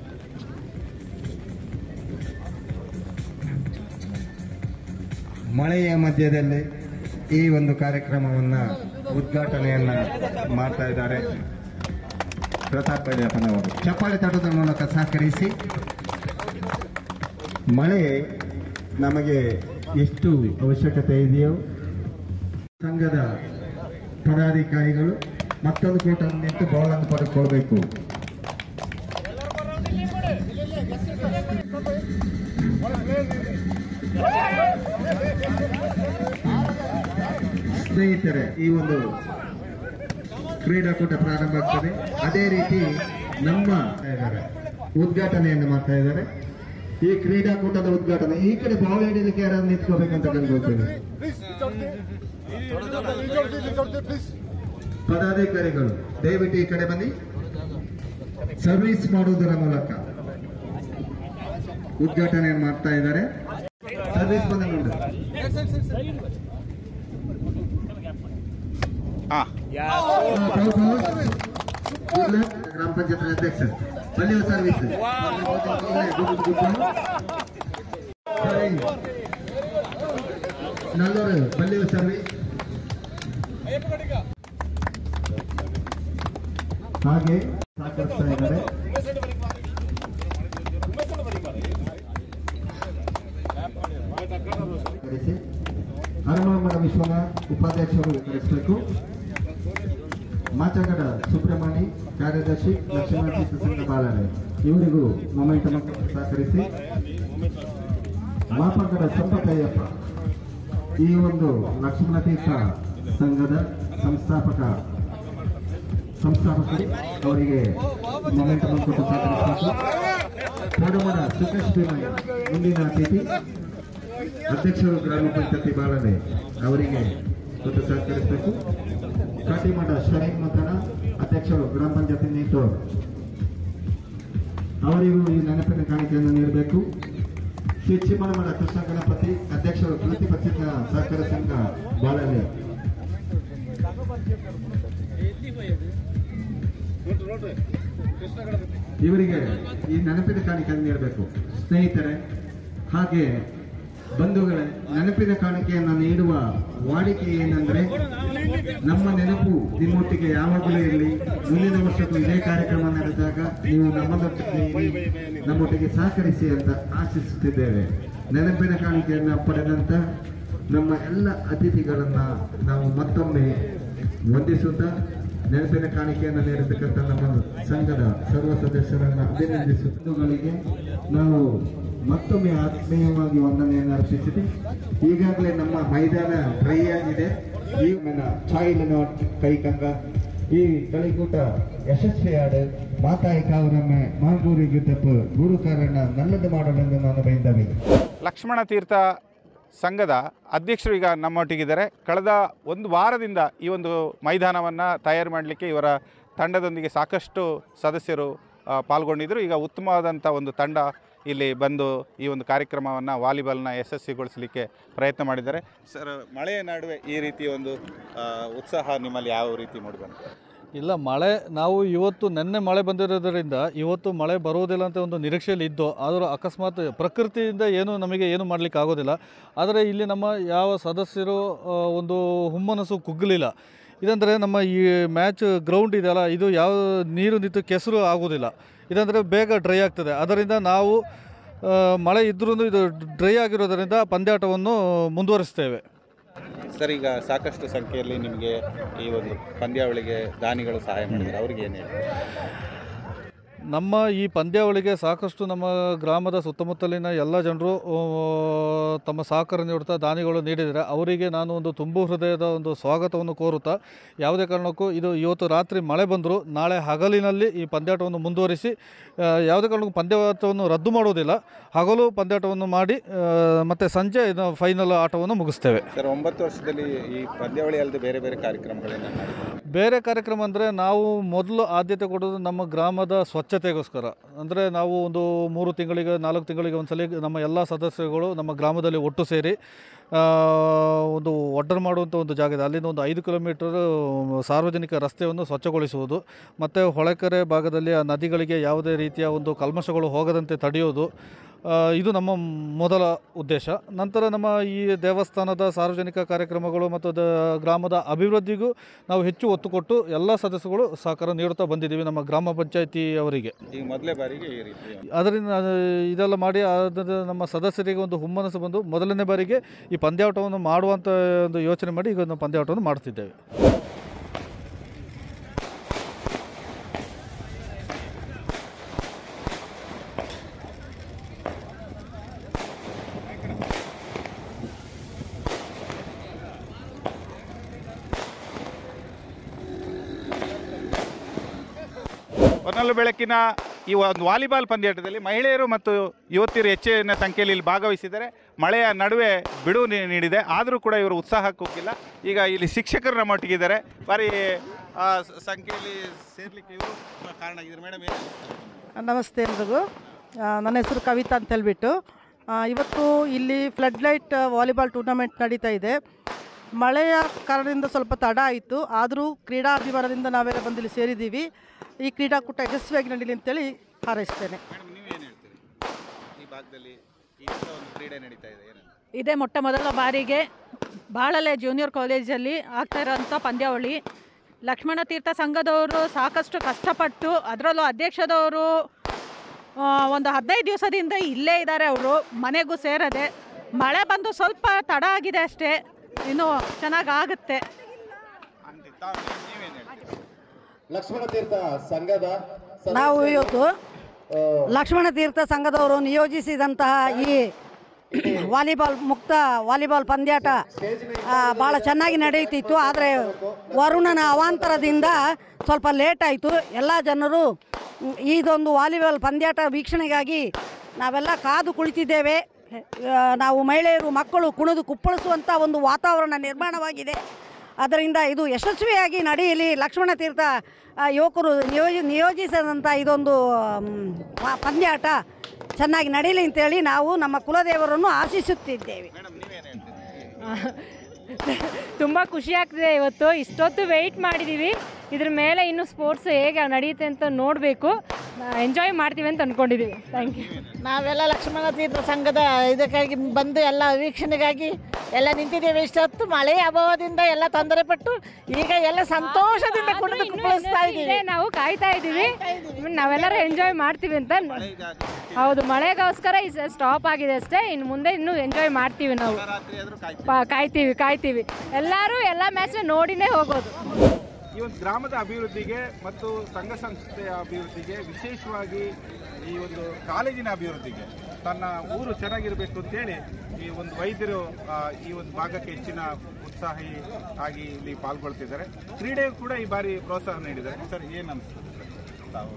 ಮಳೆಯ ಮಧ್ಯದಲ್ಲಿ ಈ ಒಂದು ಕಾರ್ಯಕ್ರಮವನ್ನ ಉದ್ಘಾಟನೆಯನ್ನ ಮಾಡ್ತಾ ಇದ್ದಾರೆ ಪ್ರತಾಪ್ ಯಡಿಯೂರಪ್ಪನವರು ಚಪ್ಪಾಳೆ ತಟ್ಟೋದ್ರ ಮೂಲಕ ಸಹಕರಿಸಿ ಮಳೆ ನಮಗೆ ಎಷ್ಟು ಅವಶ್ಯಕತೆ ಇದೆಯೋ ಸಂಘದ ಪದಾಧಿಕಾರಿಗಳು ಮತ್ತೊಂದು ಕೋಟ ನಿಂತು ಬಾಲ್ ಅನ್ನು ಪಡೆದುಕೊಳ್ಬೇಕು ಸ್ನೇಹಿತರೆ ಈ ಒಂದು ಕ್ರೀಡಾಕೂಟ ಪ್ರಾರಂಭ ಆಗ್ತದೆ ಅದೇ ರೀತಿ ನಮ್ಮ ಇದ್ದಾರೆ ಉದ್ಘಾಟನೆಯನ್ನು ಮಾಡ್ತಾ ಇದ್ದಾರೆ ಈ ಕ್ರೀಡಾಕೂಟದ ಉದ್ಘಾಟನೆ ಈ ಕಡೆ ಬಾಲ್ ಹಿಡಿಲಿಕ್ಕೆ ಯಾರು ನಿಂತ್ಕೋಬೇಕಂತ ಕಂಡುಕೊಳ್ತೇನೆ ಪದಾಧಿಕಾರಿಗಳು ದಯವಿಟ್ಟು ಈ ಕಡೆ ಬನ್ನಿ ಸರ್ವಿಸ್ ಮಾಡುವುದರ ಮೂಲಕ ಉದ್ಘಾಟನೆಯನ್ನು ಮಾಡ್ತಾ ಇದ್ದಾರೆ ಸರ್ವಿಸ್ ಬಂದ ಮುಂದೆ ಹಾಂ ಗ್ರಾಮ ಪಂಚಾಯತ್ ಅಧ್ಯಕ್ಷ ಬಲ್ಲಿಯ ಸರ್ವಿಸ್ ನಲ್ಲೂರು ಬಲ್ಲಿಯ ಸರ್ವಿಸ್ ಹಾಗೆ ಸಹಕರಿಸ್ತಾ ಇದ್ದಾರೆ ಕರೆಸಿ ಹನುಮಮ್ಮನ ವಿಶ್ವನ ಉಪಾಧ್ಯಕ್ಷರು ಕರೆಸಬೇಕು ಮಾಚಂಗಡ ಸುಬ್ರಹ್ಮಣಿ ಕಾರ್ಯದರ್ಶಿ ಲಕ್ಷ್ಮಣ ಚಿತ್ರಸಂಘ ಬಾಳರೆ ಇವರಿಗೂ ಮೊಮೆಂಟಮ್ ಸಹಕರಿಸಿ ಮಾಪಂಗಡ ಸಂಪತಯ್ಯಪ್ಪ ಈ ಒಂದು ಲಕ್ಷ್ಮಣ ತೀರ್ಥ ಸಂಘದ ಸಂಸ್ಥಾಪಕ ಸಂಸ್ಥಾಪಕರು ಅವರಿಗೆ ಮೊಮೆಂಟಮ್ ಕೊಟ್ಟು ಸಹಕರಿಸಬೇಕು ಕೋಡಮಡ ಸುಖೇಶ್ ಭೀಮಯ್ಯ ಮುಂದಿನ ಅತಿಥಿ ಅಧ್ಯಕ್ಷರು ಗ್ರಾಮ ಪಂಚಾಯತಿ ಬಾಳನೆ ಅವರಿಗೆ ಕೊಟ್ಟು ಸಹಕರಿಸಬೇಕು ಕಾಟಿಮಠ ಶರೀಫ್ ಮತಣ ಅಧ್ಯಕ್ಷರು ಗ್ರಾಮ ಪಂಚಾಯತಿ ನೀಟೂರು ಅವರಿಗೂ ಈ ನೆನಪಿನ ಕಾಣಿಕೆಯನ್ನು ನೀಡಬೇಕು ಶ್ರೀ ಚಿಮ್ಮನಮಠ ಕೃಷ್ಣ ಗಣಪತಿ ಅಧ್ಯಕ್ಷರು ಕೃತಿ ಪತ್ರಿಕಾ ಸಹಕಾರ ಸಂಘ ಬಾಳಲೆ ಇವರಿಗೆ ಈ ನೆನಪಿನ ಕಾಣಿಕೆಯನ್ನು ನೀಡಬೇಕು ಸ್ನೇಹಿತರೆ ಹಾಗೆ ಬಂಧುಗಳೇ ನೆನಪಿನ ಕಾಣಿಕೆಯನ್ನು ನೀಡುವ ವಾಡಿಕೆ ಏನೆಂದರೆ ನಮ್ಮ ನೆನಪು ನಿಮ್ಮೊಟ್ಟಿಗೆ ಯಾವಾಗಲೂ ಇರಲಿ ಮುಂದಿನ ವರ್ಷಕ್ಕೂ ಇದೇ ಕಾರ್ಯಕ್ರಮ ನಡೆದಾಗ ನೀವು ನಮ್ಮದೊಟ್ಟಿಗೆ ಇರಿ, ನಮ್ಮೊಟ್ಟಿಗೆ ಸಹಕರಿಸಿ ಅಂತ ಆಶಿಸುತ್ತಿದ್ದೇವೆ ನೆನಪಿನ ಕಾಣಿಕೆಯನ್ನು ಪಡೆದಂತ ನಮ್ಮ ಎಲ್ಲ ಅತಿಥಿಗಳನ್ನ ನಾವು ಮತ್ತೊಮ್ಮೆ ವಂದಿಸುತ್ತಾ ನೆನಪಿನ ಕಾಣಿಕೆಯನ್ನು ನೀಡತಕ್ಕಂಥ ನಮ್ಮ ಸಂಘದ ಸರ್ವ ಸದಸ್ಯರನ್ನ ಅಭಿನಂದಿಸುತ್ತಗಳಿಗೆ ನಾವು ಮತ್ತೊಮ್ಮೆ ಆತ್ಮೀಯವಾಗಿ ವಂದನೆಯನ್ನು ಅರ್ಪಿಸಿದೆ ಈಗಾಗಲೇ ನಮ್ಮ ಮೈದಾನ ಡ್ರೈ ಆಗಿದೆ ಈ ನನ್ನ ಚಾಯಿಲ್ ನೋಟ್ ಕೈಕಂಗ ಈ കളിക്കൂട്ട ಯಶಸ್ವಿಯಾട് ಮಾತಾಯಿ ಕಾವರಮ್ಮೆ ಮಾಗೂರಿಗೆ ತಪ್ಪು ಗುರು ಕಾರಣ ನಲ್ಲದು ಮಾಡಲೆಂದು ನಾನು ಬಯಂದವೆ ಲಕ್ಷ್ಮಣ ತೀರ್ಥ ಸಂಘದ ಅಧ್ಯಕ್ಷರು ಈಗ ನಮ್ಮೊಟ್ಟಿಗಿದ್ದಾರೆ ಕಳೆದ ಒಂದು ವಾರದಿಂದ ಈ ಒಂದು ಮೈದಾನವನ್ನು ತಯಾರು ಮಾಡಲಿಕ್ಕೆ ಇವರ ತಂಡದೊಂದಿಗೆ ಸಾಕಷ್ಟು ಸದಸ್ಯರು ಆ, ಪಾಲ್ಗೊಂಡಿದ್ದರು ಈಗ ಉತ್ತಮವಾದಂಥ ಒಂದು ತಂಡ ಇಲ್ಲಿ ಬಂದು ಈ ಒಂದು ಕಾರ್ಯಕ್ರಮವನ್ನು ವಾಲಿಬಾಲ್ನ ಯಶಸ್ವಿಗೊಳಿಸಲಿಕ್ಕೆ ಪ್ರಯತ್ನ ಮಾಡಿದ್ದಾರೆ ಸರ್ ಮಳೆಯ ನಡುವೆ ಈ ರೀತಿ ಒಂದು ಆ, ಉತ್ಸಾಹ ನಿಮ್ಮಲ್ಲಿ ಯಾವ ರೀತಿ ಮೂಡಿಬಂತು ಇಲ್ಲ ಮಳೆ ನಾವು ಇವತ್ತು ನಿನ್ನೆ ಮಳೆ ಬಂದಿರೋದರಿಂದ ಇವತ್ತು ಮಳೆ ಬರುವುದಿಲ್ಲ ಅಂತ ಒಂದು ನಿರೀಕ್ಷೆಯಲ್ಲಿ ಇದ್ದು ಆದರೂ ಅಕಸ್ಮಾತ್ ಪ್ರಕೃತಿಯಿಂದ ಏನು ನಮಗೆ ಏನು ಮಾಡಲಿಕ್ಕೆ ಆಗೋದಿಲ್ಲ ಆದರೆ ಇಲ್ಲಿ ನಮ್ಮ ಯಾವ ಸದಸ್ಯರು ಆ, ಒಂದು ಹುಮ್ಮನಸ್ಸು ಕುಗ್ಗಲಿಲ್ಲ ಇದಂದರೆ ನಮ್ಮ ಈ ಮ್ಯಾಚ್ ಗ್ರೌಂಡ್ ಇದೆಯಲ್ಲ ಇದು ಯಾವ ನೀರು ನಿಂತು ಕೆಸರು ಆಗೋದಿಲ್ಲ ಇದಂದರೆ ಬೇಗ ಡ್ರೈ ಆಗ್ತದೆ ಅದರಿಂದ ನಾವು ಆ, ಮಳೆ ಇದ್ರೂ ಇದು ಡ್ರೈ ಆಗಿರೋದರಿಂದ ಪಂದ್ಯಾಟವನ್ನು ಮುಂದುವರಿಸ್ತೇವೆ ಸರ್ ಈಗ ಸಾಕಷ್ಟು ಸಂಖ್ಯೆಯಲ್ಲಿ ನಿಮಗೆ ಈ ಒಂದು ಪಂದ್ಯಾವಳಿಗೆ ದಾನಿಗಳು ಸಹಾಯ ಮಾಡಿದ್ದಾರೆ ಅವ್ರಿಗೆ ಏನು ಹೇಳಿ ನಮ್ಮ ಈ ಪಂದ್ಯಾವಳಿಗೆ ಸಾಕಷ್ಟು ನಮ್ಮ ಗ್ರಾಮದ ಸುತ್ತಮುತ್ತಲಿನ ಎಲ್ಲ ಜನರು ಆ, ತಮ್ಮ ಸಹಕಾರ ನೀಡುತ್ತಾ ದಾನಿಗಳು ನೀಡಿದ್ದಾರೆ ಅವರಿಗೆ ನಾನು ಒಂದು ತುಂಬು ಹೃದಯದ ಒಂದು ಸ್ವಾಗತವನ್ನು ಕೋರುತ್ತಾ ಯಾವುದೇ ಕಾರಣಕ್ಕೂ ಇದು ಇವತ್ತು ರಾತ್ರಿ ಮಳೆ ಬಂದರೂ ನಾಳೆ ಹಗಲಿನಲ್ಲಿ ಈ ಪಂದ್ಯಾಟವನ್ನು ಮುಂದುವರಿಸಿ ಆ, ಯಾವುದೇ ಕಾರಣಕ್ಕೂ ಪಂದ್ಯಾಟವನ್ನು ರದ್ದು ಮಾಡುವುದಿಲ್ಲ ಹಗಲು ಪಂದ್ಯಾಟವನ್ನು ಮಾಡಿ ಆ, ಮತ್ತು ಸಂಜೆ ಇದು ಫೈನಲ್ ಆಟವನ್ನು ಮುಗಿಸ್ತೇವೆ ಸರ್ ಒಂಬತ್ತು ವರ್ಷದಲ್ಲಿ ಈ ಪಂದ್ಯಾವಳಿ ಅಲ್ಲದೆ ಬೇರೆ ಬೇರೆ ಕಾರ್ಯಕ್ರಮಗಳನ್ನ ಮಾಡಿದ್ದಾರೆ ಬೇರೆ ಕಾರ್ಯಕ್ರಮ ಅಂದರೆ ನಾವು ಮೊದಲು ಆದ್ಯತೆ ಕೊಡೋದು ನಮ್ಮ ಗ್ರಾಮದ ಸ್ವಚ್ಛತೆಗೋಸ್ಕರ ಅಂದರೆ ನಾವು ಒಂದು ಮೂರು ತಿಂಗಳಿಗೆ ನಾಲ್ಕು ತಿಂಗಳಿಗೆ ಒಂದ್ಸಲ ನಮ್ಮ ಎಲ್ಲ ಸದಸ್ಯರುಗಳು ನಮ್ಮ ಗ್ರಾಮದಲ್ಲಿ ಒಟ್ಟು ಸೇರಿ ಆ, ಒಂದು ಒಡ್ಡರ್ ಮಾಡುವಂಥ ಒಂದು ಜಾಗ ಇದೆ ಅಲ್ಲಿಂದ ಒಂದು ಐದು ಕಿಲೋಮೀಟರ್ ಸಾರ್ವಜನಿಕ ರಸ್ತೆಯನ್ನು ಸ್ವಚ್ಛಗೊಳಿಸುವುದು ಮತ್ತು ಹೊಳೆಕೆರೆ ಭಾಗದಲ್ಲಿ ಆ ನದಿಗಳಿಗೆ ಯಾವುದೇ ರೀತಿಯ ಒಂದು ಕಲ್ಮಶಗಳು ಹೋಗದಂತೆ ತಡೆಯೋದು ಆ, ಇದು ನಮ್ಮ ಮೊದಲ ಉದ್ದೇಶ ನಂತರ ನಮ್ಮ ಈ ದೇವಸ್ಥಾನದ ಸಾರ್ವಜನಿಕ ಕಾರ್ಯಕ್ರಮಗಳು ಮತ್ತು ದ ಗ್ರಾಮದ ಅಭಿವೃದ್ಧಿಗೂ ನಾವು ಹೆಚ್ಚು ಒತ್ತು ಕೊಟ್ಟು ಎಲ್ಲ ಸದಸ್ಯಗಳು ಸಹಕಾರ ನೀಡುತ್ತಾ ಬಂದಿದ್ದೀವಿ ನಮ್ಮ ಗ್ರಾಮ ಪಂಚಾಯಿತಿ ಅವರಿಗೆ ಈಗ ಮೊದಲೇ ಬಾರಿಗೆ ಈ ರೀತಿ ಅದರಿಂದ ಅದು ಇದೆಲ್ಲ ಮಾಡಿ ಅದರ ನಮ್ಮ ಸದಸ್ಯರಿಗೆ ಒಂದು ಹುಮ್ಮನಸ್ಸು ಬಂದು ಮೊದಲನೇ ಬಾರಿಗೆ ಈ ಪಂದ್ಯಾಟವನ್ನು ಮಾಡುವಂಥ ಒಂದು ಯೋಚನೆ ಮಾಡಿ ಈಗ ನಾವು ಪಂದ್ಯಾಟವನ್ನು ಮಾಡ್ತಿದ್ದೇವೆ ಹೊನ್ನಲು ಬೆಳಕಿನ ಈ ಒಂದು ವಾಲಿಬಾಲ್ ಪಂದ್ಯಾಟದಲ್ಲಿ ಮಹಿಳೆಯರು ಮತ್ತು ಯುವತಿಯರು ಹೆಚ್ಚಿನ ಸಂಖ್ಯೆಯಲ್ಲಿ ಇಲ್ಲಿ ಭಾಗವಹಿಸಿದ್ದಾರೆ ಮಳೆಯ ನಡುವೆ ಬಿಡುವು ನೀ- ನೀಡಿದೆ ಆದರೂ ಕೂಡ ಇವರು ಉತ್ಸಾಹ ಕುಗ್ಗಿಲ್ಲ ಈಗ ಇಲ್ಲಿ ಶಿಕ್ಷಕರು ನಮ್ಮೊಟ್ಟಿಗಿದ್ದಾರೆ ಬಾರಿ ಆ, ಸ- ಸಂಖ್ಯೆಯಲ್ಲಿ ಸೇರ್ಲಿಕ್ಕೆ ಇವರು ಕಾರಣ ಆಗಿದ್ದಾರೆ ಮೇಡಮ್ ಏನು ನಮಸ್ತೆ ಎಲ್ರಿಗೂ ಆ, ನನ್ನ ಹೆಸರು ಕವಿತಾ ಅಂತ ಹೇಳ್ಬಿಟ್ಟು ಆ, ಇವತ್ತು ಇಲ್ಲಿ ಫ್ಲಡ್ ಲೈಟ್ ವಾಲಿಬಾಲ್ ಟೂರ್ನಮೆಂಟ್ ನಡೀತಾ ಇದೆ ಮಳೆಯ ಕಾರಣದಿಂದ ಸ್ವಲ್ಪ ತಡ ಆಯಿತು ಆದರೂ ಕ್ರೀಡಾ ಅಭಿಮಾನದಿಂದ ನಾವೆಲ್ಲ ಬಂದು ಇಲ್ಲಿ ಸೇರಿದ್ದೀವಿ ಈ ಕ್ರೀಡಾಕೂಟ ಯಶಸ್ವಿಯಾಗಿ ನಡೀಲಿ ಅಂತೇಳಿ ಹಾರೈಸ್ತೇನೆ ಮೇಡಮ್ ನೀವೇನು ಹೇಳ್ತೀರಿ ಈ ಭಾಗದಲ್ಲಿ ಈ ಥರ ಒಂದು ಕ್ರೀಡೆ ನಡೀತಾ ಇದೆ ಏನಂತ ಇದೇ ಮೊಟ್ಟ ಮೊದಲ ಬಾರಿಗೆ ಬಾಳಲೆ ಜೂನಿಯರ್ ಕಾಲೇಜಲ್ಲಿ ಆಗ್ತಾ ಇರೋಂಥ ಪಂದ್ಯಾವಳಿ ಲಕ್ಷ್ಮಣ ತೀರ್ಥ ಸಂಘದವರು ಸಾಕಷ್ಟು ಕಷ್ಟಪಟ್ಟು ಅದರಲ್ಲೂ ಅಧ್ಯಕ್ಷದವರು ಆ, ಒಂದು ಹದಿನೈದು ದಿವಸದಿಂದ ಇಲ್ಲೇ ಇದ್ದಾರೆ ಅವರು ಮನೆಗೂ ಸೇರದೆ ಮಳೆ ಬಂದು ಸ್ವಲ್ಪ ತಡ ಆಗಿದೆ ಅಷ್ಟೇ ಇನ್ನೂ ಚೆನ್ನಾಗಿ ಆಗುತ್ತೆ ಅಂತೆ ತಾವು ನೀವೇನು ಹೇಳ್ತೀರಿ ಲಕ್ಷ್ಮಣ ತೀರ್ಥ ಸಂಘದ ನಾವು ಇವತ್ತು ಲಕ್ಷ್ಮಣ ತೀರ್ಥ ಸಂಘದವರು ನಿಯೋಜಿಸಿದಂತಹ ಈ ವಾಲಿಬಾಲ್ ಮುಕ್ತ ವಾಲಿಬಾಲ್ ಪಂದ್ಯಾಟ ಭಾಳ ಚೆನ್ನಾಗಿ ನಡೆಯುತ್ತಿತ್ತು ಆದರೆ ವರುಣನ ಅವಾಂತರದಿಂದ ಸ್ವಲ್ಪ ಲೇಟ್ ಆಯಿತು ಎಲ್ಲ ಜನರು ಮ್, ಇದೊಂದು ವಾಲಿಬಾಲ್ ಪಂದ್ಯಾಟ ವೀಕ್ಷಣೆಗಾಗಿ ನಾವೆಲ್ಲ ಕಾದು ಕುಳಿತಿದ್ದೇವೆ ಆ, ನಾವು ಮಹಿಳೆಯರು ಮಕ್ಕಳು ಕುಣಿದು ಕುಪ್ಪಳಿಸುವಂಥ ಒಂದು ವಾತಾವರಣ ನಿರ್ಮಾಣವಾಗಿದೆ ಅದರಿಂದ ಇದು ಯಶಸ್ವಿಯಾಗಿ ನಡೆಯಲಿ ಲಕ್ಷ್ಮಣ ತೀರ್ಥ ಆ, ಯುವಕರು ನಿಯೋಜಿ ನಿಯೋಜಿಸಿದಂಥ ಇದೊಂದು ಮ್, ಪ- ಪಂದ್ಯಾಟ ಚೆನ್ನಾಗಿ ನಡೀಲಿ ಅಂತೇಳಿ ನಾವು ನಮ್ಮ ಕುಲದೇವರನ್ನು ಆಶಿಸುತ್ತಿದ್ದೇವೆ ತುಂಬ ಖುಷಿ ಆಗ್ತಿದೆ ಇವತ್ತು ಇಷ್ಟೊತ್ತು ವೆಯ್ಟ್ ಮಾಡಿದ್ದೀವಿ ಇದ್ರ ಮೇಲೆ ಇನ್ನು ಸ್ಪೋರ್ಟ್ಸ್ ಹೇಗೆ ನಡೆಯುತ್ತೆ ಅಂತ ನೋಡಬೇಕು ಎಂಜಾಯ್ ಮಾಡ್ತೀವಿ ಅಂತ ಅಂದ್ಕೊಂಡಿದ್ದೀವಿ ಥ್ಯಾಂಕ್ ಯು ನಾವೆಲ್ಲ ಲಕ್ಷ್ಮಣ ತೀರ್ಥ ಸಂಘದ ಇದಕ್ಕಾಗಿ ಬಂದು ಎಲ್ಲ ವೀಕ್ಷಣೆಗಾಗಿ ಎಲ್ಲ ನಿಂತಿದ್ದೇವೆ ಇಷ್ಟೊತ್ತು ಮಳೆ ಅಭಾವದಿಂದ ಎಲ್ಲ ತೊಂದರೆ ಪಟ್ಟು ಈಗ ಎಲ್ಲ ಸಂತೋಷದಿಂದ ಕುಣಿದು ಕುಪ್ಪಳಿಸ್ತಾ ಇದೆ ಇದ್ದೀವಿ ನಾವು ಕಾಯ್ತಾ ಇದ್ದೀವಿ ನಾವೆಲ್ಲರೂ ಎಂಜಾಯ್ ಮಾಡ್ತೀವಿ ಅಂತ ಹೌದು ಮಳೆಗೋಸ್ಕರ ಈ ಸ್ಟಾಪ್ ಆಗಿದೆ ಅಷ್ಟೇ ಇನ್ನು ಮುಂದೆ ಇನ್ನೂ ಎಂಜಾಯ್ ಮಾಡ್ತೀವಿ ನಾವು ಪಾ- ಕಾಯ್ತೀವಿ ಕಾಯ್ತೀವಿ ಎಲ್ಲರೂ ಎಲ್ಲ ಮ್ಯಾಚ್ ನೋಡಿನೇ ಹೋಗೋದು ಈ ಒಂದು ಗ್ರಾಮದ ಅಭಿವೃದ್ಧಿಗೆ ಮತ್ತು ಸಂಘ ಸಂಸ್ಥೆಯ ಅಭಿವೃದ್ಧಿಗೆ ವಿಶೇಷವಾಗಿ ಈ ಒಂದು ಕಾಲೇಜಿನ ಅಭಿವೃದ್ಧಿಗೆ ತನ್ನ ಊರು ಚೆನ್ನಾಗಿರಬೇಕು ಅಂತೇಳಿ ಈ ಒಂದು ವೈದ್ಯರು ಆ, ಈ ಒಂದು ಭಾಗಕ್ಕೆ ಹೆಚ್ಚಿನ ಉತ್ಸಾಹಿ ಆಗಿ ಇಲ್ಲಿ ಪಾಲ್ಗೊಳ್ತಿದ್ದಾರೆ ಕ್ರೀಡೆಗೂ ಕೂಡ ಈ ಬಾರಿ ಪ್ರೋತ್ಸಾಹ ನೀಡಿದ್ದಾರೆ ಸರ್ ಏನು ಅನಿಸ್ತದೆ ಸರ್ ತಾವು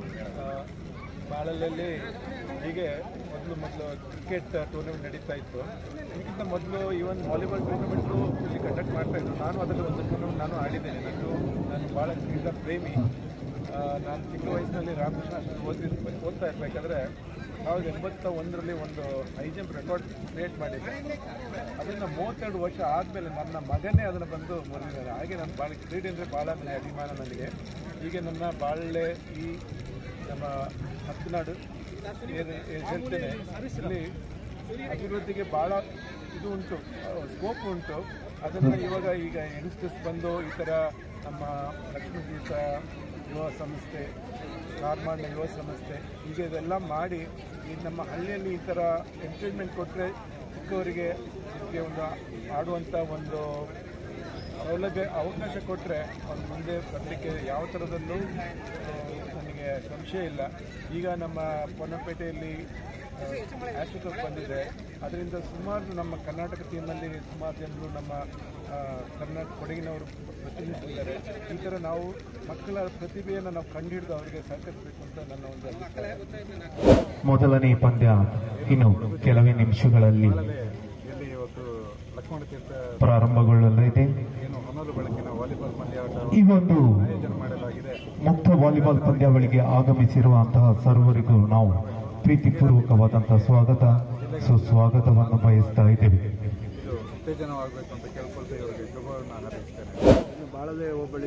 ಬಾಳಲಲ್ಲಿ ಹೀಗೆ ಮೊದಲು ಮೊದಲು ಕ್ರಿಕೆಟ್ ಟೂರ್ನಮೆಂಟ್ ನಡೀತಾ ಇತ್ತು ಇದಕ್ಕಿಂತ ಮೊದಲು ಈವನ್ ವಾಲಿಬಾಲ್ ಟೂರ್ನಮೆಂಟು ಇಲ್ಲಿ ಕಂಡಕ್ಟ್ ಮಾಡ್ತಾ ಇದ್ರು ನಾನು ಅದರಲ್ಲಿ ಒಂದು ಟೂರ್ನಮೆಂಟ್ ನಾನು ಆಡಿದ್ದೇನೆ ನಾನು ನಾನು ಭಾಳ ಕ್ರೀಡಾ ಪ್ರೇಮಿ ಆ, ನಾನು ಚಿಕ್ಕ ವಯಸ್ಸಿನಲ್ಲಿ ರಾಮಕೃಷ್ಣ ಆಶ್ರಮ ಓದಿ ಓದ್ತಾ ಇರಬೇಕಾದ್ರೆ ಸಾವಿರದ ಎಂಬತ್ತ ಒಂದರಲ್ಲಿ ಒಂದು ಹೈ ಜಂಪ್ ರೆಕಾರ್ಡ್ ಕ್ರಿಯೇಟ್ ಮಾಡಿದ್ದೆ ಅದನ್ನು ಮೂವತ್ತೆರಡು ವರ್ಷ ಆದಮೇಲೆ ನನ್ನ ಮಗನೇ ಅದನ್ನು ಬಂದು ಮುರಿದಿದ್ದಾರೆ ಹಾಗೆ ನಾನು ಭಾಳ ಕ್ರೀಡೆ ಅಂದರೆ ಭಾಳ ನನಗೆ ಅಭಿಮಾನ ನನಗೆ ಹೀಗೆ ನನ್ನ ಬಾಳ್ಳೆ ಈ ನಮ್ಮ ಹತ್ತನಾಡು ಏನು ಏನು ಹೇಳ್ತೇನೆ ಇಲ್ಲಿ ಅಭಿವೃದ್ಧಿಗೆ ಭಾಳ ಇದು ಉಂಟು ಸ್ಕೋಪ್ ಉಂಟು ಅದನ್ನು ಇವಾಗ ಈಗ ಯಂಗ್ಸ್ಟರ್ಸ್ ಬಂದು ಈ ಥರ ನಮ್ಮ ಲಕ್ಷ್ಮೀ ತೀರ್ಥ ಯುವ ಸಂಸ್ಥೆ ಕಾರ್ಮಾಂಡ ಯುವ ಸಂಸ್ಥೆ ಹೀಗೆ ಇದೆಲ್ಲ ಮಾಡಿ ಈ ನಮ್ಮ ಹಳ್ಳಿಯಲ್ಲಿ ಈ ಥರ ಎಂಕರೇಜ್ಮೆಂಟ್ ಕೊಟ್ಟರೆ ಚಿಕ್ಕವರಿಗೆ ಇದಕ್ಕೆ ಒಂದು ಆಡುವಂಥ ಒಂದು ಸೌಲಭ್ಯ ಅವಕಾಶ ಕೊಟ್ಟರೆ ಅವ್ನು ಮುಂದೆ ಬರಲಿಕ್ಕೆ ಯಾವ ಥರದಲ್ಲೂ ಆ, ನನಗೆ ಸಂಶಯ ಇಲ್ಲ ಈಗ ನಮ್ಮ ಪೊನ್ನಪೇಟೆಯಲ್ಲಿ ಆಸ್ಟ್ರೋಕಪ್ ಬಂದಿದೆ ಅದರಿಂದ ಸುಮಾರು ನಮ್ಮ ಕರ್ನಾಟಕ ಟೀಮಲ್ಲಿ ಸುಮಾರು ಜನರು ನಮ್ಮ ಆ, ಕರ್ನಾಟಕ ಕೊಡಗಿನವರು ಪ್ರತಿನಿಧಿಸಿದ್ದಾರೆ ಈ ಥರ ನಾವು ಮಕ್ಕಳ ಪ್ರತಿಭೆಯನ್ನು ನಾವು ಕಂಡುಹಿಡಿದು ಅವರಿಗೆ ಸಹಕರಿಸಬೇಕು ಅಂತ ನನ್ನ ಒಂದು ಅಭಿಪ್ರಾಯ ಮೊದಲನೇ ಪಂದ್ಯ ಇನ್ನು ಕೆಲವೇ ನಿಮಿಷಗಳಲ್ಲಿ ಇಲ್ಲಿ ಇವತ್ತು ಲಕ್ಷ್ಮಣ ತೀರ್ಥ ಪ್ರಾರಂಭಗೊಳ್ಳಲಿದೆ ಏನು ಹೊನಲು ಬೆಳಕಿನ ವಾಲಿಬಾಲ್ ಪಂದ್ಯಾಟ ಈ ಒಂದು ಆಯೋಜನೆ ಮಾಡಲಾಗಿದೆ ಮುಕ್ತ ವಾಲಿಬಾಲ್ ಪಂದ್ಯಾವಳಿಗೆ ಆಗಮಿಸಿರುವಂತಹ ಸರ್ವರಿಗೂ ನಾವು ಪ್ರೀತಿಪೂರ್ವಕವಾದಂತಹ ಸ್ವಾಗತ ಸುಸ್ವಾಗತವನ್ನು ಬಯಸ್ತಾ ಇದ್ದೇವೆ ಇದು ಉತ್ತೇಜನವಾಗಬೇಕು ಅಂತ ಕೇಳ್ಕೊಳ್ತಾ ಇವರಿಗೆ ಶುಭವನ್ನು ಹಾರೈಸ್ತೇನೆ ಇನ್ನು ಬಾಳಲೆ ಹೋಬಳಿ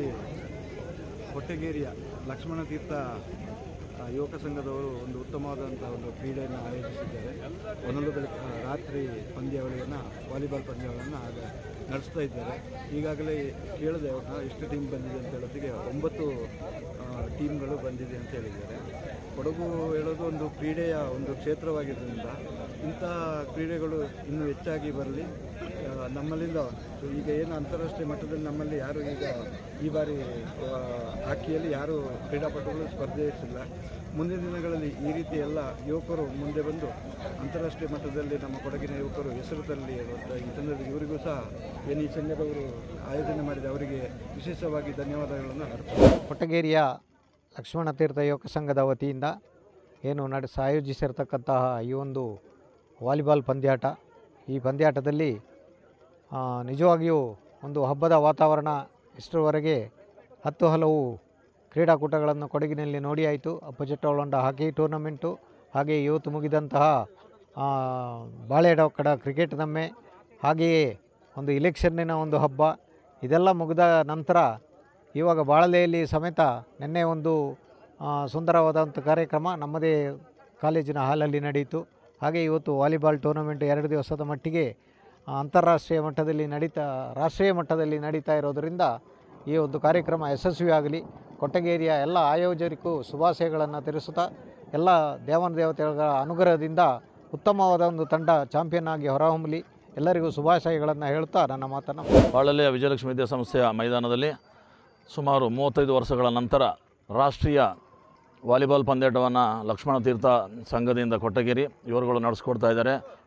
ಕೊಟ್ಟಗೇರಿಯ ಲಕ್ಷ್ಮಣ ತೀರ್ಥ ಆ, ಯುವಕ ಸಂಘದವರು ಒಂದು ಉತ್ತಮವಾದಂಥ ಒಂದು ಕ್ರೀಡೆಯನ್ನು ಆಯೋಜಿಸಿದ್ದಾರೆ ಒಂದೊಂದು ಬೆಳಗ್ಗೆ ಆ, ರಾತ್ರಿ ಪಂದ್ಯಾವಳಿಯನ್ನು ವಾಲಿಬಾಲ್ ಪಂದ್ಯಾವಳಿಯನ್ನು ಆಗ ನಡೆಸ್ತಾ ಇದ್ದಾರೆ ಈಗಾಗಲೇ ಕೇಳಿದೆ ಅವ್ರನ್ನ ಎಷ್ಟು ಟೀಮ್ ಬಂದಿದೆ ಅಂತ ಹೇಳೋದಕ್ಕೆ ಒಂಬತ್ತು ಆ, ಟೀಮ್ಗಳು ಬಂದಿದೆ ಅಂತ ಹೇಳಿದ್ದಾರೆ ಕೊಡಗು ಹೇಳೋದು ಒಂದು ಕ್ರೀಡೆಯ ಒಂದು ಕ್ಷೇತ್ರವಾಗಿದ್ದರಿಂದ ಇಂಥ ಕ್ರೀಡೆಗಳು ಇನ್ನೂ ಹೆಚ್ಚಾಗಿ ಬರಲಿ ಆ, ನಮ್ಮಲ್ಲಿಂದ ಈಗ ಏನು ಅಂತಾರಾಷ್ಟ್ರೀಯ ಮಟ್ಟದಲ್ಲಿ ನಮ್ಮಲ್ಲಿ ಯಾರು ಈಗ ಈ ಬಾರಿ ಆ, ಹಾಕಿಯಲ್ಲಿ ಯಾರು ಕ್ರೀಡಾಪಟುಗಳು ಸ್ಪರ್ಧಿಸಿಲ್ಲ ಮುಂದಿನ ದಿನಗಳಲ್ಲಿ ಈ ರೀತಿ ಎಲ್ಲ ಯುವಕರು ಮುಂದೆ ಬಂದು ಅಂತಾರಾಷ್ಟ್ರೀಯ ಮಟ್ಟದಲ್ಲಿ ನಮ್ಮ ಕೊಡಗಿನ ಯುವಕರು ಹೆಸರು ತರಲಿ ಅಂತ ಈ ಸಂದರ್ಭದಲ್ಲಿ ಇವರಿಗೂ ಸಹ ಏನು ಈ ಸಂಘದವರು ಆಯೋಜನೆ ಮಾಡಿದ ಅವರಿಗೆ ವಿಶೇಷವಾಗಿ ಧನ್ಯವಾದಗಳನ್ನು ಅರ್ಪಿಸ್ತೀನಿ. ಕೊಟ್ಟಗೇರಿಯ ಲಕ್ಷ್ಮಣ ತೀರ್ಥ ಯುವಕ ಸಂಘದ ವತಿಯಿಂದ ಏನು ನಡೆಸ ಆಯೋಜಿಸಿರ್ತಕ್ಕಂತಹ ಈ ಒಂದು ವಾಲಿಬಾಲ್ ಪಂದ್ಯಾಟ ಈ ಪಂದ್ಯಾಟದಲ್ಲಿ ಆ, ನಿಜವಾಗಿಯೂ ಒಂದು ಹಬ್ಬದ ವಾತಾವರಣ ಇಷ್ಟರವರೆಗೆ ಹತ್ತು ಹಲವು ಕ್ರೀಡಾಕೂಟಗಳನ್ನು ಕೊಡಗಿನಲ್ಲಿ ನೋಡಿ ಆಯಿತು ಅಪ್ಪಚಟ್ಟ ಒಳಗೊಂಡ ಹಾಕಿ ಟೂರ್ನಮೆಂಟು ಹಾಗೆ ಇವತ್ತು ಮುಗಿದಂತಹ ಆ, ಬಾಳೆಡೊಕ್ಕಡ ಕ್ರಿಕೆಟ್ ನಮ್ಮೆ ಹಾಗೆಯೇ ಒಂದು ಇಲೆಕ್ಷನ್ನಿನ ಒಂದು ಹಬ್ಬ ಇದೆಲ್ಲ ಮುಗಿದ ನಂತರ ಇವಾಗ ಬಾಳಲೆಯಲ್ಲಿ ಸಮೇತ ನಿನ್ನೆ ಒಂದು ಆ, ಸುಂದರವಾದಂಥ ಕಾರ್ಯಕ್ರಮ ನಮ್ಮದೇ ಕಾಲೇಜಿನ ಹಾಲಲ್ಲಿ ನಡೆಯಿತು ಹಾಗೆ ಇವತ್ತು ವಾಲಿಬಾಲ್ ಟೂರ್ನಮೆಂಟ್ ಎರಡು ದಿವಸದ ಮಟ್ಟಿಗೆ ಆ, ಅಂತಾರಾಷ್ಟ್ರೀಯ ಮಟ್ಟದಲ್ಲಿ ನಡೀತಾ ರಾಷ್ಟ್ರೀಯ ಮಟ್ಟದಲ್ಲಿ ನಡೀತಾ ಇರೋದರಿಂದ ಈ ಒಂದು ಕಾರ್ಯಕ್ರಮ ಯಶಸ್ವಿಯಾಗಲಿ ಕೊಟ್ಟಗೇರಿಯ ಎಲ್ಲ ಆಯೋಜಕರಿಗೂ ಶುಭಾಶಯಗಳನ್ನು ತಿಳಿಸುತ್ತಾ ಎಲ್ಲ ದೇವನ ದೇವತೆಗಳ ಅನುಗ್ರಹದಿಂದ ಉತ್ತಮವಾದ ಒಂದು ತಂಡ ಚಾಂಪಿಯನ್ ಆಗಿ ಹೊರಹೊಮ್ಮಲಿ ಎಲ್ಲರಿಗೂ ಶುಭಾಶಯಗಳನ್ನು ಹೇಳುತ್ತಾ ನನ್ನ ಮಾತನ್ನು ಬಾಳಲೆಯ ವಿಜಯಲಕ್ಷ್ಮಿ ವಿದ್ಯಾಸಂಸ್ಥೆಯ ಮೈದಾನದಲ್ಲಿ ಸುಮಾರು ಮೂವತ್ತೈದು ವರ್ಷಗಳ ನಂತರ ರಾಷ್ಟ್ರೀಯ ವಾಲಿಬಾಲ್ ಪಂದ್ಯಾಟವನ್ನು ಲಕ್ಷ್ಮಣ ತೀರ್ಥ ಸಂಘದಿಂದ ಕೊಟ್ಟಗೇರಿ ಇವರುಗಳು ನಡೆಸ್ಕೊಡ್ತಾ ಇದ್ದಾರೆ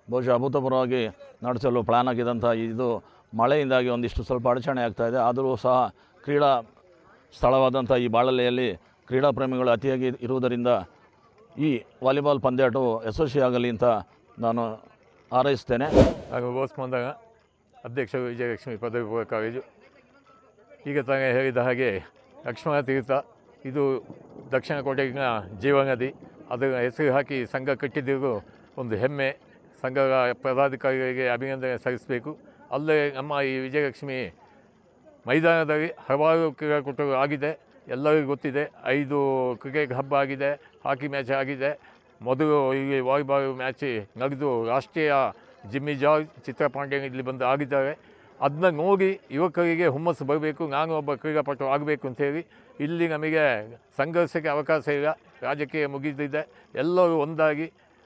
ಬಹುಶಃ ಅಭೂತಪೂರ್ವವಾಗಿ ನಡೆಸಲು ಪ್ಲ್ಯಾನ್ ಆಗಿದ್ದಂಥ ಇದು ಮಳೆಯಿಂದಾಗಿ ಒಂದಿಷ್ಟು ಸ್ವಲ್ಪ ಅಡಚಣೆ ಆಗ್ತಾಯಿದೆ ಆದರೂ ಸಹ ಕ್ರೀಡಾ ಸ್ಥಳವಾದಂಥ ಈ ಬಾಳಲೆಯಲ್ಲಿ ಕ್ರೀಡಾ ಪ್ರೇಮಿಗಳು ಅತಿಯಾಗಿ ಇರುವುದರಿಂದ ಈ ವಾಲಿಬಾಲ್ ಪಂದ್ಯಾಟವು ಯಶಸ್ವಿಯಾಗಲಿ ಅಂತ ನಾನು ಹಾರೈಸ್ತೇನೆ ಹಾಗೂ ಬೋಸ್ ಮಂದಾಗ ಅಧ್ಯಕ್ಷರು ವಿಜಯಲಕ್ಷ್ಮಿ ಪದವಿ ಪೂರ್ವ ಕಾಲೇಜು ಈಗ ತಾನೇ ಹೇಳಿದ ಹಾಗೆ ಲಕ್ಷ್ಮಣ ತೀರ್ಥ ಇದು ದಕ್ಷಿಣ ಕೊಡಗಿನ ಜೀವನದಿ ಅದರ ಹೆಸರು ಹಾಕಿ ಸಂಘ ಕಟ್ಟಿದ್ದರೂ ಒಂದು ಹೆಮ್ಮೆ ಸಂಘದ ಪದಾಧಿಕಾರಿಗಳಿಗೆ ಅಭಿನಂದನೆ ಸಲ್ಲಿಸಬೇಕು ಅಲ್ಲೇ ನಮ್ಮ ಈ ವಿಜಯಲಕ್ಷ್ಮಿ ಮೈದಾನದಲ್ಲಿ ಹಲವಾರು ಕ್ರೀಡಾಕೂಟಗಳು ಆಗಿದೆ ಎಲ್ಲರಿಗೂ ಗೊತ್ತಿದೆ ಐದು ಕ್ರಿಕೆಟ್ ಹಬ್ಬ ಆಗಿದೆ ಹಾಕಿ ಮ್ಯಾಚ್ ಆಗಿದೆ ಮೊದಲು ಇಲ್ಲಿ ವಾಲಿಬಾಲ್ ಮ್ಯಾಚ್ ನಡೆದು ರಾಷ್ಟ್ರೀಯ ಜಿಮ್ಮಿ ಜಾರ್ಜ್ ಚಿತ್ರಪಾಂಡ್ಯನ್ ಇಲ್ಲಿ ಬಂದು ಆಗಿದ್ದಾರೆ ಅದನ್ನ ನೋಡಿ ಯುವಕರಿಗೆ ಹುಮ್ಮಸ್ಸು ಬರಬೇಕು ನಾನು ಒಬ್ಬ ಕ್ರೀಡಾಪಟು ಆಗಬೇಕು ಅಂತೇಳಿ ಇಲ್ಲಿ ನಮಗೆ ಸಂಘರ್ಷಕ್ಕೆ ಅವಕಾಶ ಇಲ್ಲ ರಾಜಕೀಯ ಮುಗಿದಿದೆ ಎಲ್ಲರೂ ಒಂದಾಗಿ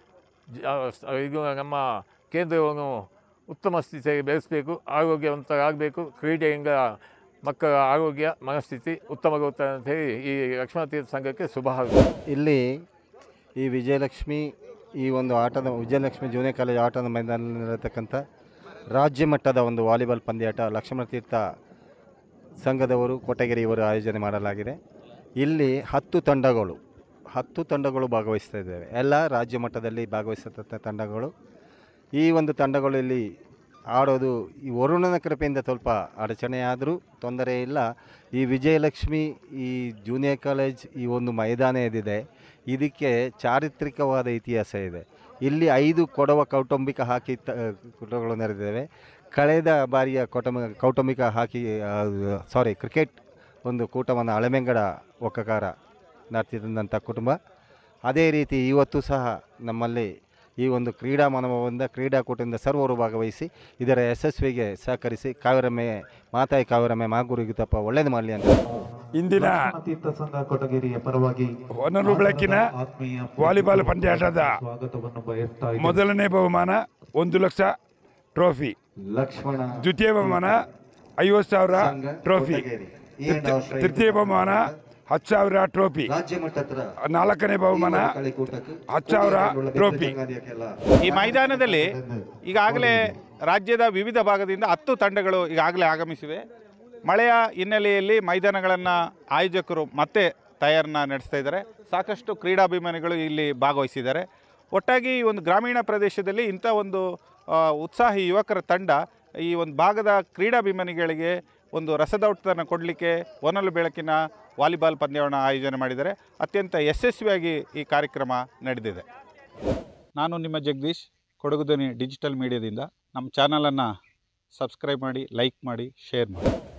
ಜ- ಇದು ನಮ್ಮ ಕೇಂದ್ರವನ್ನು ಉತ್ತಮ ಸ್ಥಿತಿಯಲ್ಲಿ ಬೆಳೆಸಬೇಕು ಆರೋಗ್ಯವಂತರಾಗಬೇಕು ಕ್ರೀಡೆಯಿಂದ ಮಕ್ಕಳ ಆರೋಗ್ಯ ಮನಸ್ಥಿತಿ ಉತ್ತಮಗೊಳ್ಳುತ್ತದೆ ಅಂತ ಹೇಳಿ ಈ ಲಕ್ಷ್ಮಣ ತೀರ್ಥ ಸಂಘಕ್ಕೆ ಶುಭ ಹಾರೈಸುತ್ತೇನೆ. ಇಲ್ಲಿ ಈ ವಿಜಯಲಕ್ಷ್ಮಿ ಈ ಒಂದು ಆಟದ ವಿಜಯಲಕ್ಷ್ಮಿ ಜೂನಿಯರ್ ಕಾಲೇಜ್ ಆಟದ ಮೈದಾನದಲ್ಲಿ ನಡೆಯತಕ್ಕಂಥ ರಾಜ್ಯ ಮಟ್ಟದ ಒಂದು ವಾಲಿಬಾಲ್ ಪಂದ್ಯಾಟ ಲಕ್ಷ್ಮಣ ತೀರ್ಥ ಸಂಘದವರು ಕೊಟಗೆರೆ ಇವರು ಆಯೋಜನೆ ಮಾಡಲಾಗಿದೆ ಇಲ್ಲಿ ಹತ್ತು ತಂಡಗಳು ಹತ್ತು ತಂಡಗಳು ಭಾಗವಹಿಸ್ತಾ ಇದ್ದೇವೆ ಎಲ್ಲ ರಾಜ್ಯ ಮಟ್ಟದಲ್ಲಿ ಭಾಗವಹಿಸತಕ್ಕ ತಂಡಗಳು ಈ ಒಂದು ತಂಡಗಳು ಇಲ್ಲಿ ಆಡೋದು ಈ ವರುಣನ ಕೃಪೆಯಿಂದ ಸ್ವಲ್ಪ ಅಡಚಣೆ ಆದರೂ ತೊಂದರೆ ಇಲ್ಲ ಈ ವಿಜಯಲಕ್ಷ್ಮಿ ಈ ಜೂನಿಯರ್ ಕಾಲೇಜ್ ಈ ಒಂದು ಮೈದಾನ ಏನಿದೆ ಇದಕ್ಕೆ ಚಾರಿತ್ರಿಕವಾದ ಇತಿಹಾಸ ಇದೆ ಇಲ್ಲಿ ಐದು ಕೊಡವ ಕೌಟುಂಬಿಕ ಹಾಕಿ ತ ಕೂಟಗಳು ನಡೆದಿವೆ ಕಳೆದ ಬಾರಿಯ ಕೌಟುಂಬ ಕೌಟುಂಬಿಕ ಹಾಕಿ ಸಾರಿ ಕ್ರಿಕೆಟ್ ಒಂದು ಕೂಟವನ್ನು ಅಳಮೆಂಗಡ ಒಕ್ಕಕಾರ ನಡೆಸಿದಂಥ ಕುಟುಂಬ ಅದೇ ರೀತಿ ಇವತ್ತು ಸಹ ನಮ್ಮಲ್ಲಿ ಈ ಒಂದು ಕ್ರೀಡಾ ಮನೋಭಾವದಿಂದ ಕ್ರೀಡಾಕೂಟದಿಂದ ಸರ್ವರು ಭಾಗವಹಿಸಿ ಇದರ ಯಶಸ್ವಿಗೆ ಸಹಕರಿಸಿ ಕಾವಿರಮ್ಮೆ ಮಾತಾಯಿ ಕಾವಿರಮ್ಮೆ ಮಾಗುರುಗಿತಪ್ಪ ಒಳ್ಳೇದು ಮಾಡಲಿ ಅಂತ ಇಂದಿನ ತೀರ್ಥ ಸಂಘ ಕೊಟಗೇರಿಯ ಪರವಾಗಿ ಹೊನಲು ಬೆಳಕಿನ ವಾಲಿಬಾಲ್ ಪಂದ್ಯಾಟದ ಸ್ವಾಗತವನ್ನು ಬಯಸ್ತಾ ಇದ್ದೇನೆ. ಮೊದಲನೇ ಬಹುಮಾನ ಒಂದು ಲಕ್ಷ ಟ್ರೋಫಿ ಲಕ್ಷ್ಮಣ ದ್ವಿತೀಯ ಬಹುಮಾನ ಐವತ್ತು ಸಾವಿರ ಟ್ರೋಫಿ ತೃತೀಯ- ತೃತೀಯ ಬಹುಮಾನ ಹತ್ತು ಸಾವಿರ ಟ್ರೋಫಿ ರಾಜ್ಯ ಮಟ್ಟದ ನಾಲ್ಕನೇ ಬಹುಮಾನ ಹತ್ತು ಸಾವಿರ ಟ್ರೋಫಿ ಈ ಮೈದಾನದಲ್ಲಿ ಈಗಾಗಲೇ ರಾಜ್ಯದ ವಿವಿಧ ಭಾಗದಿಂದ ಹತ್ತು ತಂಡಗಳು ಈಗಾಗಲೇ ಆಗಮಿಸಿವೆ ಮಳೆಯ ಹಿನ್ನೆಲೆಯಲ್ಲಿ ಮೈದಾನಗಳನ್ನು ಆಯೋಜಕರು ಮತ್ತೆ ತಯಾರನ್ನ ನಡೆಸ್ತಾ ಇದ್ದಾರೆ ಸಾಕಷ್ಟು ಕ್ರೀಡಾಭಿಮಾನಿಗಳು ಇಲ್ಲಿ ಭಾಗವಹಿಸಿದ್ದಾರೆ ಒಟ್ಟಾಗಿ ಈ ಒಂದು ಗ್ರಾಮೀಣ ಪ್ರದೇಶದಲ್ಲಿ ಇಂಥ ಒಂದು ಆ, ಉತ್ಸಾಹಿ ಯುವಕರ ತಂಡ ಈ ಒಂದು ಭಾಗದ ಕ್ರೀಡಾಭಿಮಾನಿಗಳಿಗೆ ಒಂದು ರಸದೌಟವನ್ನು ಕೊಡಲಿಕ್ಕೆ ಒನಲು ಬೆಳಕಿನ ವಾಲಿಬಾಲ್ ಪಂದ್ಯವನ್ನು ಆಯೋಜನೆ ಮಾಡಿದ್ದಾರೆ ಅತ್ಯಂತ ಯಶಸ್ವಿಯಾಗಿ ಈ ಕಾರ್ಯಕ್ರಮ ನಡೆದಿದೆ ನಾನು ನಿಮ್ಮ ಜಗದೀಶ್ ಕೊಡಗು ಧ್ವನಿ ಡಿಜಿಟಲ್ ಮೀಡಿಯಾದಿಂದ ನಮ್ಮ ಚಾನಲನ್ನು ಸಬ್ಸ್ಕ್ರೈಬ್ ಮಾಡಿ ಲೈಕ್ ಮಾಡಿ ಶೇರ್ ಮಾಡಿ